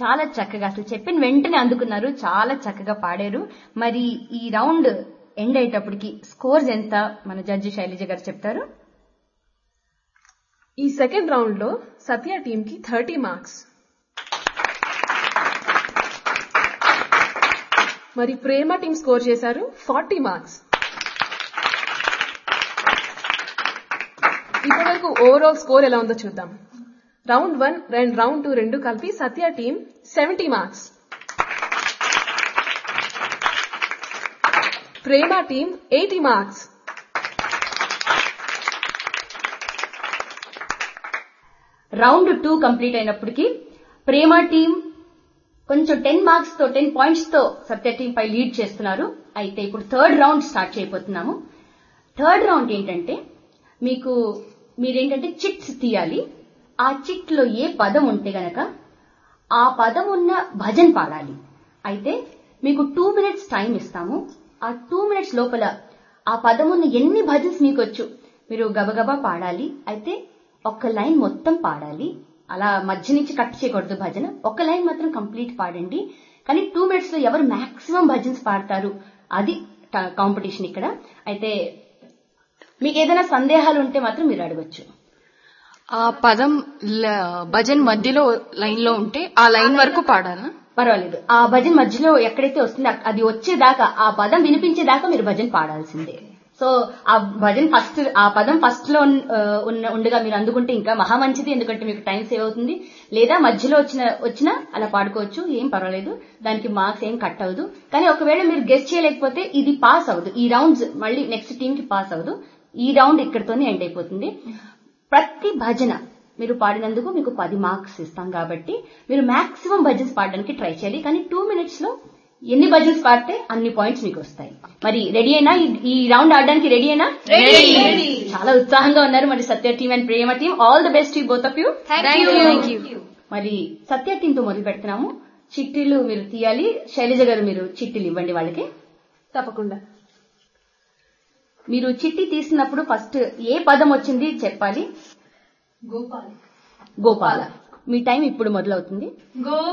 చాలా చక్కగా అసలు చెప్పిన వెంటనే అందుకున్నారు చాలా చక్కగా పాడారు మరి ఈ రౌండ్ ఎండ్ అయ్యేటప్పటికి స్కోర్స్ ఎంత మన జడ్జి శైలజ గారు చెప్తారు ఈ సెకండ్ రౌండ్ లో సత్య టీమ్ కి థర్టీ మార్క్స్ మరి ప్రేమ టీం స్కోర్ చేశారు ఫార్టీ మార్క్స్ ఇప్పటివరకు ఓవరాల్ స్కోర్ ఎలా ఉందో చూద్దాం round one and round two రెండు కలిపి Satya team seventy marks Prema team eighty marks round two complete అయినప్పటికీ ప్రేమ టీం కొంచెం టెన్ మార్క్స్ తో టెన్ పాయింట్స్ తో సత్య టీం పై లీడ్ చేస్తున్నారు అయితే ఇప్పుడు థర్డ్ రౌండ్ స్టార్ట్ చేయబోతున్నాము థర్డ్ రౌండ్ ఏంటంటే మీకు మీరేంటంటే చిట్స్ తీయాలి ఆ చిట్ లో ఏ పదం ఉంటే గనక ఆ పదం ఉన్న భజన్ పాడాలి అయితే మీకు టూ మినిట్స్ టైం ఇస్తాము ఆ టూ మినిట్స్ లోపల ఆ పదం ఉన్న ఎన్ని భజన్స్ మీకు వచ్చు మీరు గబగబా పాడాలి అయితే ఒక్క లైన్ మొత్తం పాడాలి అలా మధ్య నుంచి కట్ చేయకూడదు భజన ఒక్క లైన్ మాత్రం కంప్లీట్ పాడండి కానీ టూ మినిట్స్ లో ఎవరు మాక్సిమం భజన్స్ పాడతారు అది కాంపిటీషన్ ఇక్కడ అయితే మీకు ఏదైనా సందేహాలు ఉంటే మాత్రం మీరు అడగొచ్చు ఆ పదం ల- భజన్ మధ్యలో లైన్ లో ఉంటే ఆ లైన్ వరకు పాడాలా పర్వాలేదు ఆ భజన్ మధ్యలో ఎక్కడైతే వస్తుందో అక్- అది వచ్చేదాకా ఆ పదం వినిపించేదాకా మీరు భజన్ పాడాల్సిందే సో ఆ భజన్ ఫస్ట్ ఆ పదం ఫస్ట్ లో ఉన్- ఆ, ఉన్న ఉండగా మీరు అందుకుంటే ఇంకా మహా మంచిది ఎందుకంటే మీకు టైం సేవ్ అవుతుంది లేదా మధ్యలో వచ్చిన వచ్చినా అలా పాడుకోవచ్చు ఏం పర్వాలేదు దానికి మార్క్స్ ఏం కట్ అవ్వదు కానీ ఒకవేళ మీరు గెస్ట్ చేయలేకపోతే ఇది పాస్ అవ్వదు ఈ రౌండ్స్ మళ్ళీ నెక్స్ట్ టీమ్ కి పాస్ అవ్వదు ఈ రౌండ్ ఇక్కడితోనే ఎండ్ అయిపోతుంది ప్రతి భజన మీరు పాడినందుకు మీకు పది మార్క్స్ ఇస్తాం కాబట్టి మీరు మాక్సిమం భజన్స్ పాడడానికి ట్రై చేయాలి కానీ టూ మినిట్స్ లో ఎన్ని భజన్స్ పాడితే అన్ని పాయింట్స్ మీకు వస్తాయి మరి రెడీ అయినా ఈ- ఈ రౌండ్ ఆడడానికి రెడీ అయినా చాలా ఉత్సాహంగా ఉన్నారు మరి Satya team and Prema team all the best you both of you మరి సత్య టీమ్ తో మొదలు పెడుతున్నాము చిట్టీలు మీరు తీయాలి శైలజ గారు మీరు చిట్టీలు ఇవ్వండి వాళ్ళకి తప్పకుండా మీరు చిట్టి తీసినప్పుడు ఫస్ట్ ఏ పదం వచ్చింది చెప్పాలి గోపాల మీ టైం ఇప్పుడు మొదలవుతుంది